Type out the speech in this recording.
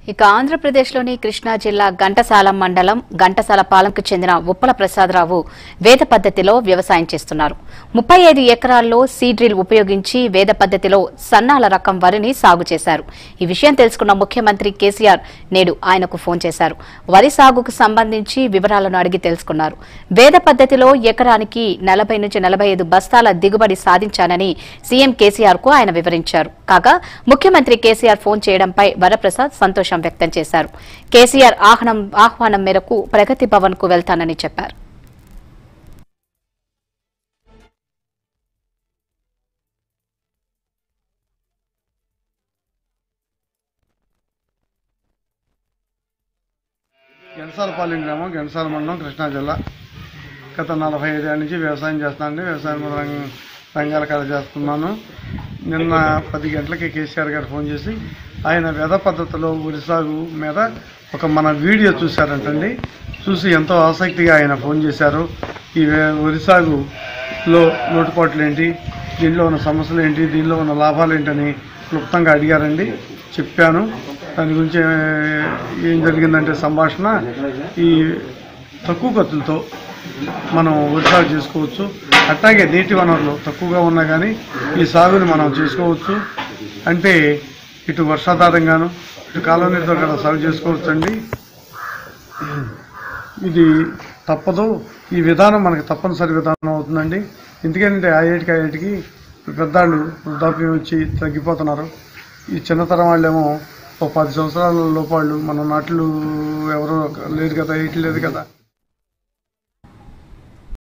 ఇక ఆంధ్రప్రదేశ్లోని కృష్ణా జిల్లా ఘంటసాల మండలం ఘంటసాల పాలెంకు చెందిన ఉప్పల ప్రసాదరావు వేద పద్ధతిలో వ్యవసాయం చేస్తున్నారు ముప్పై ఐదు ఎకరాల్లో సీడ్రిల్ ఉపయోగించి వేద పద్ధతిలో సన్నాల రకం వరిని సాగు చేశారు ఈ విషయం తెలుసుకున్న ముఖ్యమంత్రి కేసీఆర్ నేడు ఆయనకు ఫోన్ చేశారు వరి సాగుకు సంబంధించి వివరాలను అడిగి తెలుసుకున్నారు వేద పద్ధతిలో ఎకరానికి నలభై నుంచి నలభై ఐదు బస్తాల దిగుబడి సాధించానని సీఎం కేసీఆర్ కు ఆయన వివరించారు కాగా ముఖ్యమంత్రి కేసీఆర్ ఫోన్ చేయడంపై వరప్రసాద్ సంతోషం వ్యక్తం చేశారు కేసీఆర్ ఆహ్వానం ఆహ్వానం మేరకు ప్రగతి భవన్ కు వెళ్తానని చెప్పారు గెంసాలపాలెం గ్రామం గెంసాల మండలం కృష్ణా జిల్లా గత నలభై ఐదేళ్ళ నుంచి వ్యవసాయం చేస్తున్నాను వ్యవసాయం రంగ- రంగాల కథ చేస్తున్నాను నిన్న పది గంటలకి కేసీఆర్ గారు ఫోన్ చేసి ఆయన వ్యధ పద్ధతిలో వరి సాగు మీద ఒక మన వీడియో చూశారంటండి చూసి ఎంతో ఆసక్తిగా ఆయన ఫోన్ చేశారు ఈ వే- వరి సాగులో లోటుపాట్లు ఏంటి దీనిలో ఉన్న సమస్యలు ఏంటి దీనిలో ఉన్న లాభాలు ఏంటని క్లుప్తంగా అడిగారండి చెప్పాను దాని గురించి ఏ- ఏం జరిగిందంటే సంభాషణ ఈ తక్కువ ఖర్చులతో మనం వరి సాగు చేసుకోవచ్చు అట్లాగే నీటి వనరులు తక్కువగా ఉన్నా కానీ ఈ సాగుని మనం చేసుకోవచ్చు అంటే ఇటు వర్షాధారంగాను ఇటు కాలువ నీటితో కదా సాగు చేసుకోవచ్చు అండి ఇది తప్పదు ఈ విధానం మనకి తప్పనిసరి విధానం అవుతుందండి ఎందుకంటే ఆ ఏటికి ఆ ఏటికి పెద్దాళ్ళు వృద్ధాప్యం వచ్చి తగ్గిపోతున్నారు ఈ చిన్నతరం వాళ్ళేమో ఓ పది సంవత్సరాల లోపాళ్ళు మన నాట్లు ఎవరు లేరు కదా ఏటి లేదు కదా